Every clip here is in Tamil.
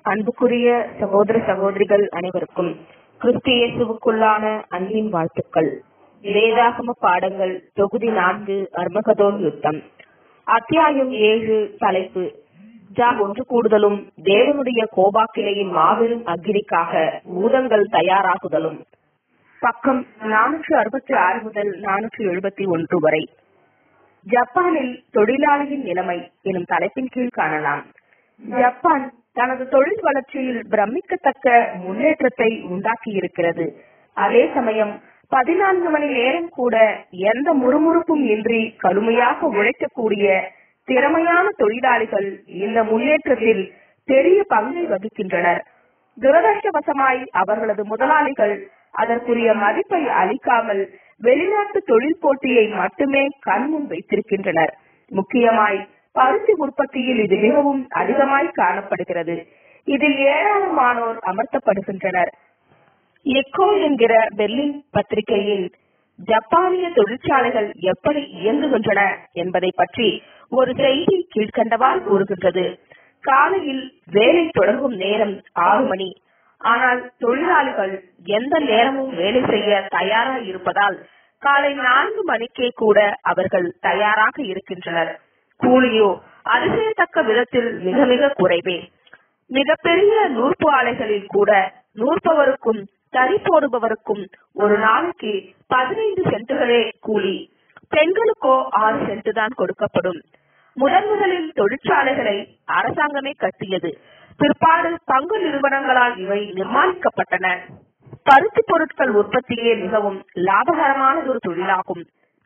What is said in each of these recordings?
அன்புக்குரிய சகோதர சகோதரிகள் அனைவருக்கும் கிறிஸ்து இயேசுவுக்குள்ளான அன்பின் வாழ்த்துக்கள் வேதாகம பாடங்கள் தொகுதி நான்கு அர்மகதோன் யுத்தம் அத்தியாயம் ஏழு தலைப்பு ஜா ஒன்று கூடுதலும் தேவனுடைய கோபாக்கிளையின் மாபெரும் அக்கினிக்காக பூதங்கள் தயாராகுதலும் பக்கம் நானூற்று அறுபத்தி ஆறு முதல் நானூற்று எழுபத்தி ஒன்று வரை ஜப்பானில் தொழிலாளியின் நிலைமை எனும் தலைப்பின் கீழ் காணலாம் ஜப்பான் தனது தொழில் வளர்ச்சியில் பிரமிக்கத்தக்க முன்னேற்றத்தை உண்டாக்கியிருக்கிறது அதே சமயம் பதினான்கு மணி நேரம் கூட எந்த முறுமுறுப்பும் இன்றி கடுமையாக உழைக்கக்கூடிய திறமையான தொழிலாளிகள் இந்த முன்னேற்றத்தில் பெரிய பங்கை வகிக்கின்றனர் துரதிருஷ்டவசமாய் அவர்களது முதலாளிகள் அதற்குரிய மதிப்பை அளிக்காமல் வெளிநாட்டு தொழில் போட்டியை மட்டுமே கண்முன் வைத்திருக்கின்றனர் முக்கியமாய் பருத்தி உற்பத்தியில் இது மிகவும் அதிகமாய் காணப்படுகிறது இதில் ஏராளமானோர் அமர்த்தப்படுகின்றனர் எக்கோ என்கிற பெர்லின் பத்திரிகையில் ஜப்பானிய தொழிற்சாலைகள் எப்படி இயங்குகின்றன என்பதை பற்றி ஒரு செய்தி கீழ்கண்டவாறு கூறுகின்றது காலையில் வேலை தொடங்கும் நேரம் ஆறு மணி ஆனால் தொழிலாளிகள் எந்த நேரமும் வேலை செய்ய தயாராக இருப்பதால் காலை நான்கு மணிக்கே கூட அவர்கள் தயாராக இருக்கின்றனர் கூலியோ அதிசயத்தக்க விதத்தில் மிக மிக குறைவே மிகப்பெரிய நூற்பு ஆலைகளில் கூட நூற்பவருக்கும் தறி போடுபவருக்கும் ஒரு நாளைக்கு பதினைந்து சென்ட்டுகளே கூலி பெண்களுக்கோ ஆறு சென்ட் தான் கொடுக்கப்படும் முதன் முதலில் தொழிற்சாலைகளை அரசாங்கமே கட்டியது பிற்பாடு பங்கு நிறுவனங்களால் இவை நிர்மாணிக்கப்பட்டன பருத்தி பொருட்கள் உற்பத்தியே மிகவும் லாபகரமானது ஒரு தொழிலாகும்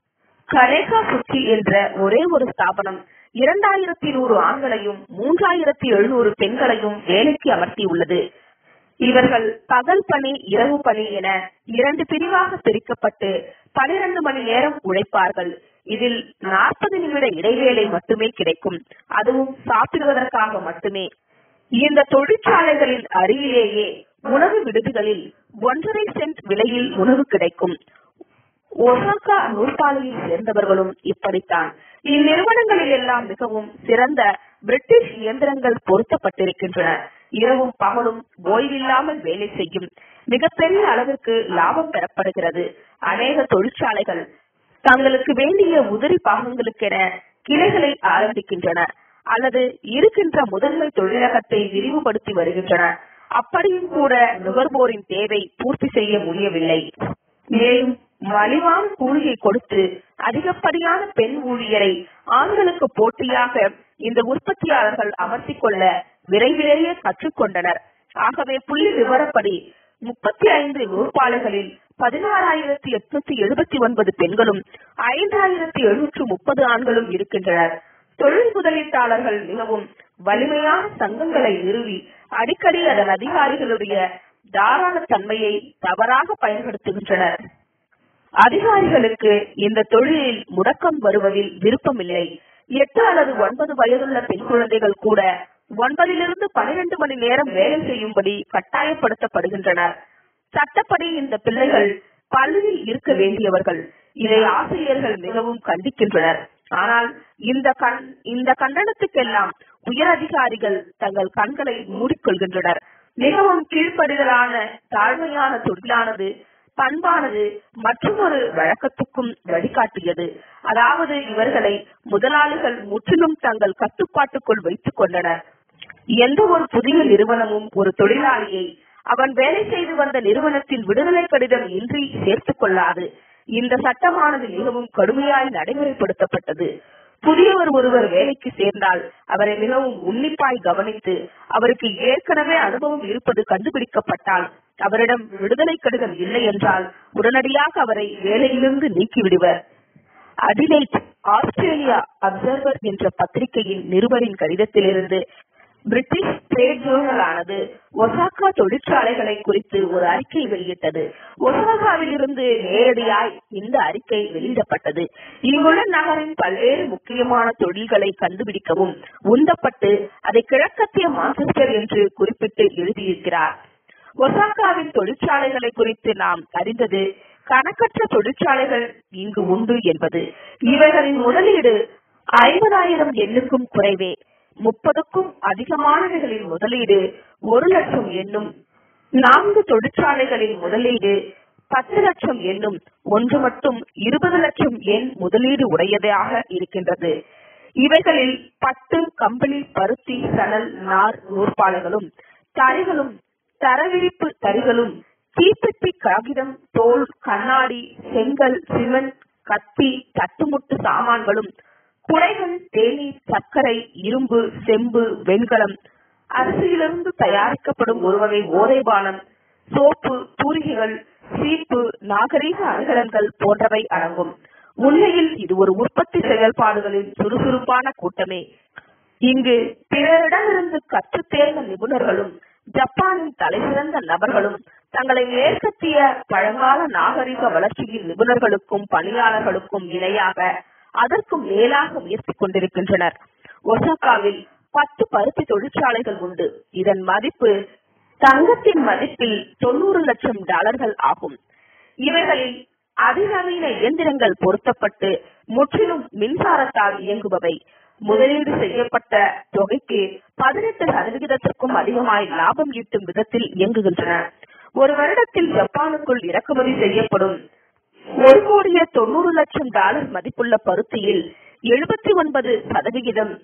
கரேகா சுத்தி என்ற ஒரே ஒரு ஸ்தாபனம் இரண்டாயிரத்தி நூறு ஆண்களையும் மூன்றாயிரத்தி எழுநூறு பெண்களையும் வேலைக்கு அமர்த்தியுள்ளது இவர்கள் பகல் பணி இரவு பணி என இரண்டு பிரிவாக பிரிக்கப்பட்டு பனிரெண்டு மணி நேரம் உழைப்பார்கள் இதில் நாற்பது நிமிட இடைவேளை மட்டுமே கிடைக்கும் அதுவும் சாப்பிடுவதற்காக மட்டுமே இந்த தொழிற்சாலைகளின் அருகிலேயே உணவு விடுதிகளில் ஒன்றரை சென்ட் விலையில் உணவு கிடைக்கும் ஒசாகா நூற்பாலையில் சேர்ந்தவர்களும் இப்படித்தான் இந்நிறுவனங்களில் எல்லாம் மிகவும் சிறந்த பிரிட்டிஷ் இயந்திரங்கள் பொருத்தப்பட்டிருக்கின்றன இரவும் பகலும் ஓய்வில்லாமல் வேலை செய்யும் மிகப்பெரிய அளவிற்கு லாபம் பெறப்படுகிறது அநேக தொழிற்சாலைகள் தங்களுக்கு வேண்டிய உதிரி பாகங்களுக்கென கிளைகளை ஆரம்பிக்கின்றன அல்லது இருக்கின்ற முதன்மை தொழிலகத்தை விரிவுபடுத்தி வருகின்றன அப்படியும் கூட நுகர்வோரின் தேவை பூர்த்தி செய்ய முடியவில்லை மேலும் மலிவான கூலியை கொடுத்து அதிகப்படியான பெண் ஊழியரை ஆண்களுக்கு போட்டியாக இந்த உற்பத்தியாளர்கள் அமர்த்திக் கொள்ள விரைவிலேயே கற்றுக்கொண்டனர் ஆகவே புள்ளி விவரப்படி முப்பத்தி ஐந்து நூற்பாலைகளில் பதினாறாயிரத்தி எட்நூத்தி எழுபத்தி ஒன்பது பெண்களும் ஐந்தாயிரத்தி எழுநூற்று முப்பது ஆண்களும் இருக்கின்றனர் தொழில் முதலீட்டாளர்கள் மிகவும் வலிமையான சங்கங்களை நிறுவி அடிக்கடி அதன் அதிகாரிகளுடைய தாராள தன்மையை தவறாக பயன்படுத்துகின்றனர் அதிகாரிகளுக்கு இந்த தொழிலில் முடக்கம் வருவதில் விருப்பமில்லை எட்டு அல்லது ஒன்பது வயதுள்ள பெண் குழந்தைகள் கூட ஒன்பதிலிருந்து பனிரெண்டு மணி நேரம் வேலை செய்யும்படி கட்டாயப்படுத்தப்படுகின்றனர் சட்டப்படி இந்த பிள்ளைகள் பள்ளியில் இருக்க வேண்டியவர்கள் இதை ஆசிரியர்கள் மிகவும் கண்டிக்கின்றனர் ஆனால் இந்த கண் இந்த கண்டனத்துக்கெல்லாம் உயர் அதிகாரிகள் தங்கள் கண்களை மூடிக்கொள்கின்றனர் மிகவும் கீழ்ப்படிதலான தாழ்மையான தொழிலானது பண்பானது மற்றொரு வழக்கத்துக்கும் வழிகாட்டியது அதாவது இவர்களை முதலாளிகள் முற்றிலும் தங்கள் கட்டுப்பாட்டுக்குள் வைத்துக் கொண்டனர் எந்த ஒரு புதிய நிறுவனமும் ஒரு தொழிலாளியை அவன் வேலை செய்து வந்த நிறுவனத்தில் விடுதலை கடிதம் இன்றி சேர்த்துக் கொள்ளாது இந்த சட்டமானது மிகவும் கடுமையாய் நடைமுறைப்படுத்தப்பட்டது புதியவர் ஒருவர் வேலைக்கு சேர்ந்தால் அவரை மிகவும் உன்னிப்பாய் கவனித்து அவருக்கு ஏற்கனவே அனுபவம் இருப்பது கண்டுபிடிக்கப்பட்டால் அவரிடம் விடுதலை கடிதம் இல்லை என்றால் உடனடியாக அவரை வேலையிலிருந்து நீக்கிவிடுவர் அடிலைட் ஆஸ்திரேலியா அப்சர்வர் என்ற பத்திரிகையின் நிருபரின் கடிதத்திலிருந்து பிரிட்டிஷ் ட்ரேட் ஜேர்னல் ஆனது ஒசாகா தொழிற்சாலைகளை குறித்து ஒரு அறிக்கை வெளியிட்டது ஒசாகாவில் இருந்து நேரடியாய் இந்த அறிக்கை வெளியிடப்பட்டது இங்குள்ள நகரின் பல்வேறு முக்கியமான தொழில்களை கண்டுபிடிக்கவும் உந்தப்பட்டு அதை கிழக்கத்திய மான்செஸ்டர் என்று குறிப்பிட்டு எழுதியிருக்கிறார் ஒசாகாவின் தொழிற்சாலைகளை குறித்து நாம் அறிந்தது கணக்கற்ற தொழிற்சாலைகள் இங்கு உண்டு என்பது இவைகளின் முதலீடு ஐம்பதாயிரம் எண்ணுக்கும் குறைவே முப்பதுக்கும் அதிகமானவைகளின் முதலீடு ஒரு லட்சம் என்னும் நான்கு தொழிற்சாலைகளின் முதலீடு பத்து லட்சம் என்னும் ஒன்று மட்டும் இருபது லட்சம் எண் முதலீடு உடையதாக இருக்கின்றது இவைகளில் பட்டு கம்பளி பருத்தி சணல் நார் நூற்பாலைகளும் தறிகளும் தரவிரிப்பு தறிகளும் தீப்பெட்டி காகிதம் தோல் கண்ணாடி செங்கல் சிமெண்ட் கத்தி தட்டுமுட்டு சாமான்களும் குடைகள் தேநீர் சர்க்கரை இரும்பு செம்பு வெண்கலம் அரிசியிலிருந்து தயாரிக்கப்படும் ஒரு வகை ஓதைபானம் சோப்பு தூரிகைகள் சீப்பு நாகரீக அணிகலன்கள் போன்றவை அடங்கும் உண்மையில் இது ஒரு உற்பத்தி செயல்பாடுகளின் சுறுசுறுப்பான கூட்டமே இங்கு பிறரிடமிருந்து கற்றுத் தேர்ந்த நிபுணர்களும் ஜப்பானின் தலைசிறந்த நபர்களும் தங்களை மேற்கத்திய பழங்கால நாகரிக வளர்ச்சியின் நிபுணர்களுக்கும் பணியாளர்களுக்கும் இணையாக அதற்கும் மேலாக முயற்சி கொண்டிருக்கின்றனர் ஒசாகாவில் பத்து பருத்தி தொழிற்சாலைகள் உண்டு இதன் மதிப்பு தங்கத்தின் மதிப்பில் தொண்ணூறு லட்சம் டாலர்கள் ஆகும் இவைகளில் அதிநவீன இயந்திரங்கள் பொருத்தப்பட்டு முற்றிலும் மின்சாரத்தால் இயங்குபவை முதலீடு செய்யப்பட்ட தொகைக்கு பதினெட்டு சதவிகிதத்திற்கும் அதிகமாய் லாபம் ஈட்டும் விதத்தில் இயங்குகின்றன ஒரு வருடத்தில் ஜப்பானுக்குள் இறக்குமதி செய்யப்படும் ஒரு கோடியே தொண்ணூறு லட்சம் டாலர் மதிப்புள்ள பருத்தியில் எழுபத்தி ஒன்பது சதவிகிதம்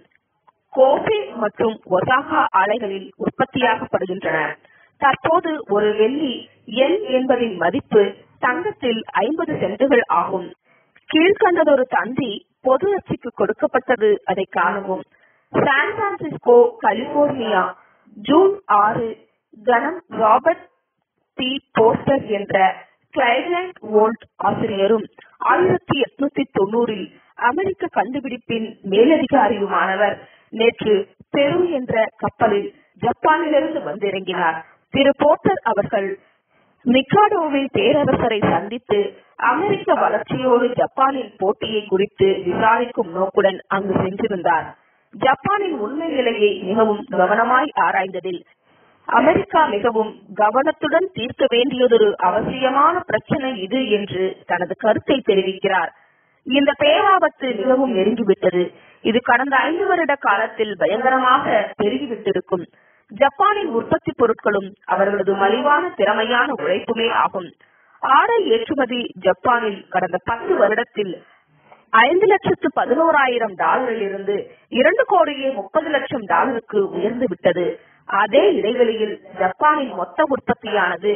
கோபே மற்றும் ஒசாகா ஆலைகளில் உற்பத்தியாகப்படுகின்றன தற்போது ஒரு வெள்ளி என் என்பதின் மதிப்பு தங்கத்தில் ஐம்பது சென்ட்டுகள் ஆகும் கீழ்கண்டதொரு தந்தி பொது அச்சுக்கு கொடுக்கப்பட்டது அதை காணவும் சான் பிரான்சிஸ்கோ கலிபோர்னியா ஜூன் ஆறு கனம் ராபர்ட் டி போஸ்டர் என்ற கிளைலேண்ட் வோல்ட் ஆசிரியரும் ஆயிரத்தி எட்நூத்தி தொண்ணூறில் அமெரிக்க கண்டுபிடிப்பின் மேலதிகாரியுமானவர் நேற்று பெரு என்ற கப்பலில் ஜப்பானிலிருந்து வந்திறங்கினார் திரு போர்ட்டர் அவர்கள் மிக்காடோவில் பேரரசரை சந்தித்து அமெரிக்க வளர்ச்சியோடு ஜப்பானின் போட்டியை குறித்து விசாரிக்கும் நோக்குடன் அங்கு சென்றிருந்தார் ஜப்பானின் உண்மை நிலையை மிகவும் கவனமாய் ஆராய்ந்ததில் அமெரிக்கா மிகவும் கவனத்துடன் தீர்க்க வேண்டியதொரு அவசியமான பிரச்சனை இது என்று தனது கருத்தை தெரிவிக்கிறார் இந்த பேராபத்து மிகவும் நெருங்கிவிட்டது இது கடந்த ஐந்து வருட காலத்தில் பயங்கரமாக பெருகிவிட்டிருக்கும் ஜப்பானின் உற்பத்தி பொருட்களும் அவர்களது மலிவான திறமையான உழைப்புமே ஆகும் ஆடை ஏற்றுமதி ஜப்பானில் கடந்த பத்து வருடத்தில் ஐந்து லட்சத்து பதினோராயிரம் டாலரில் இருந்து இரண்டு கோடியே முப்பது லட்சம் டாலருக்கு உயர்ந்து விட்டது அதே இடைவெளியில் ஜப்பானின் மொத்த உற்பத்தியானது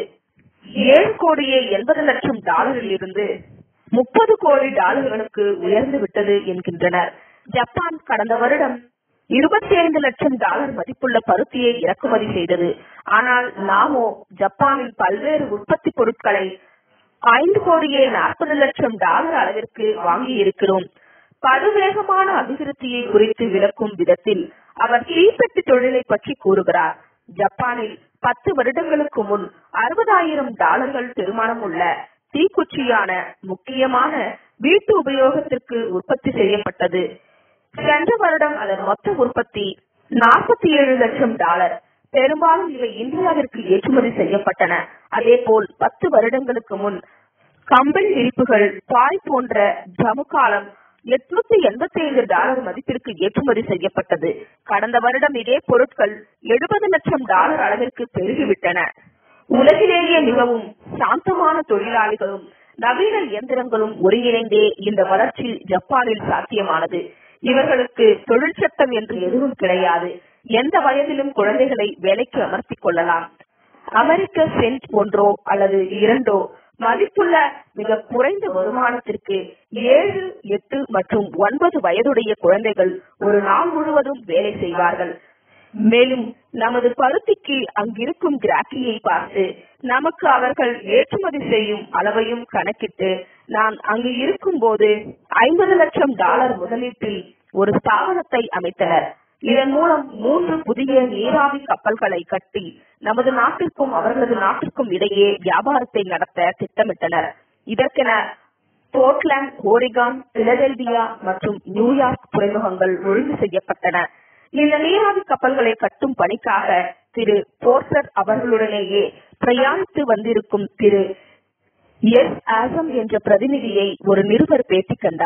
ஏழு கோடியே எண்பது லட்சம் டாலரில் இருந்து முப்பது கோடி டாலர்களுக்கு உயர்ந்து விட்டது என்கின்றனர் ஜப்பான் கடந்த வருடம் இருபத்தி ஐந்து லட்சம் டாலர் மதிப்புள்ள பருத்தியை இறக்குமதி செய்தது ஆனால் நாமோ ஜப்பானில் பல்வேறு உற்பத்தி பொருட்களை ஐந்து கோடியே நாற்பது லட்சம் டாலர் அளவிற்கு வாங்கி இருக்கிறோம் படுவேகமான அபிவிருத்தியை குறித்து விளக்கும் விதத்தில் அவர் தீப்பெட்டி தொழிலை பற்றி கூறுகிறார் ஜப்பானில் பத்து வருடங்களுக்கு முன் அறுபதாயிரம் டாலர்கள் பெருமானம் உள்ள தீக்குச்சியான முக்கியமான வீட்டு உபயோகத்திற்கு உற்பத்தி செய்யப்பட்டது சென்ற வருடம் அதன் மொத்த உற்பத்தி நாற்பத்தி ஏழு லட்சம் டாலர் பெரும்பாலும் இவை இந்தியாவிற்கு ஏற்றுமதி செய்யப்பட்டன அதே போல் பத்து வருடங்களுக்கு முன் கம்பளி விரிப்புகள் பாய் போன்ற ஜமுகாலம் எட்நூத்தி எண்பத்தி ஐந்து டாலர் மதிப்பிற்கு ஏற்றுமதி செய்யப்பட்டது கடந்த வருடம் இதே பொருட்கள் எழுபது லட்சம் டாலர் அளவிற்கு பெருகிவிட்டன உலகிலேயே மிகவும் சாந்தமான தொழிலாளிகளும் நவீன இயந்திரங்களும் ஒருங்கிணைந்தே இந்த வளர்ச்சி ஜப்பானில் சாத்தியமானது இவர்களுக்கு தொழிற்சட்டம் என்று எதுவும் கிடையாது எந்த வயதிலும் குழந்தைகளை வேலைக்கு அமர்த்திக் கொள்ளலாம் அமெரிக்க சென்ட் ஒன்றோ அல்லது இரண்டோ மதிப்புள்ள மிக குறைந்த வருமானத்திற்கு ஏழு எட்டு மற்றும் ஒன்பது வயதுடைய குழந்தைகள் ஒரு நாள் முழுவதும் வேலை செய்வார்கள் மேலும் நமது பருத்திக்கு அங்கிருக்கும் கிராக்கியை பார்த்து நமக்கு அவர்கள் ஏற்றுமதி செய்யும் அளவையும் கணக்கிட்டு நான் அங்கு இருக்கும் போது ஐம்பது லட்சம் டாலர் முதலீட்டில் ஒரு ஸ்தாபனத்தை அமைத்தனர் இதன் மூலம் மூன்று புதிய நீராவி கப்பல்களை கட்டி நமது நாட்டிற்கும் அவர்களது நாட்டிற்கும் இடையே வியாபாரத்தை நடத்த திட்டமிட்டனர் இதற்கென போர்ட்லாந்து ஓரிகான் பிலடெல்பியா மற்றும் நியூயார்க் துறைமுகங்கள் ஒழுங்கு செய்யப்பட்டன இந்த நீராவி கப்பல்களை கட்டும் பணிக்காக திரு போர்ட்டர் அவர்களுடனேயே பிரயாணித்து வந்திருக்கும் திரு எஸ் ஆசம் என்ற பிரதிநிதியை ஒரு நிருபர் பேட்டி கண்டார்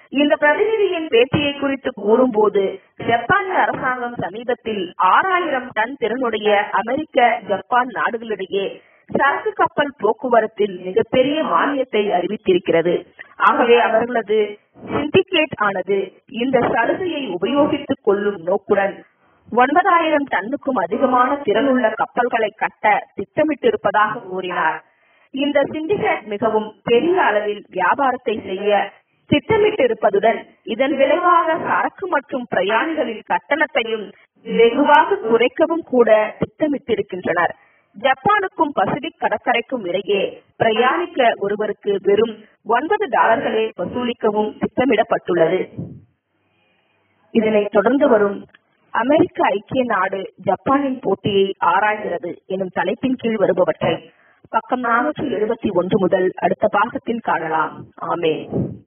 இந்த பிரதிநிதியின் பேட்டியை குறித்து கூறும்போது ஜப்பானிய அரசாங்கம் சமீபத்தில் ஆறாயிரம் டன் திறனுடைய அமெரிக்க ஜப்பான் நாடுகளிடையே சரக்கு கப்பல் போக்குவரத்தில் மிகப்பெரிய மானியத்தை அறிவித்திருக்கிறது ஆகவே அவர்களது சிண்டிகேட் ஆனது இந்த சலுகையை உபயோகித்துக் கொள்ளும் நோக்குடன் ஒன்பதாயிரம் டன்னுக்கும் அதிகமான திறனுள்ள கப்பல்களை கட்ட திட்டமிட்டிருப்பதாக கூறினார் இந்த சிண்டிகேட் மிகவும் பெரிய அளவில் வியாபாரத்தை செய்ய திட்டமிட்டிருப்பதுடன் இதன் விளைவாக சரக்கு மற்றும் பிரயாணிகளின் கட்டணத்தையும் வெகுவாக குறைக்கவும் கூட திட்டமிட்டிருக்கின்றனர் ஜப்பானுக்கும் பசிபிக் கடற்கரைக்கும் இடையே பிரயாணிக்க ஒருவருக்கு வெறும் ஒன்பது டாலர்களே வசூலிக்கவும் திட்டமிடப்பட்டுள்ளது இதனைத் தொடர்ந்து வரும் அமெரிக்க ஐக்கிய நாடு ஜப்பானின் போட்டியை ஆராய்கிறது எனும் தலைப்பின் கீழ் வருபவற்றை பக்கம் நானூற்றி எழுபத்தி ஒன்று முதல் அடுத்த பாகத்தில் காணலாம் ஆமே